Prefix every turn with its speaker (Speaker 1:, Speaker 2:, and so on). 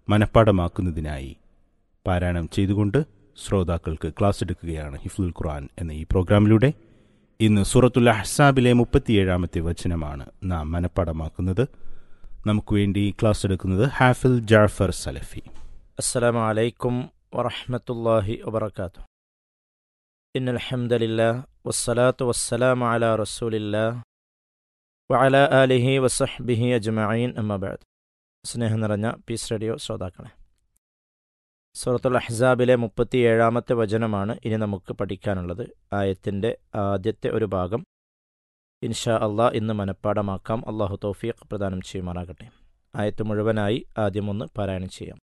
Speaker 1: മനഃപ്പാടമാക്കുന്നതിനായി പാരായണം ചെയ്തുകൊണ്ട് ശ്രോതാക്കൾക്ക് ക്ലാസ് എടുക്കുകയാണ് ഹിഫ്ലുൽ ഖുർആൻ എന്ന ഈ പ്രോഗ്രാമിലൂടെ ഇന്ന് സൂറത്തുൽ അഹ്സാബിലെ മുപ്പത്തിയേഴാമത്തെ വചനമാണ് നാം മനഃപ്പാടമാക്കുന്നത് നമുക്ക് വേണ്ടി ക്ലാസ് എടുക്കുന്നത് ഹാഫിൽ ജാഫർ സലഫി
Speaker 2: السلام عليكم ورحمة الله وبركاته إن الحمد لله والصلاة والسلام على رسول الله وعلى آله وصحبه أجمعين أما بعد സ്നേഹം നിറഞ്ഞ പീസ് റേഡിയോ ശ്രോതാക്കളെ സൂറത്തുൽ അഹ്സാബിലെ മുപ്പത്തി ഏഴാമത്തെ വചനമാണ് ഇനി നമുക്ക് പഠിക്കാനുള്ളത് ആയത്തിൻ്റെ ആദ്യത്തെ ഒരു ഭാഗം ഇൻഷാ അള്ളാഹ് ഇന്ന് മനഃപ്പാടമാക്കാം അള്ളാഹു തൗഫീഖ് പ്രദാനം ചെയ്യുമാറാകട്ടെ ആയത്ത് മുഴുവനായി ആദ്യം ഒന്ന് പാരായണം ചെയ്യാം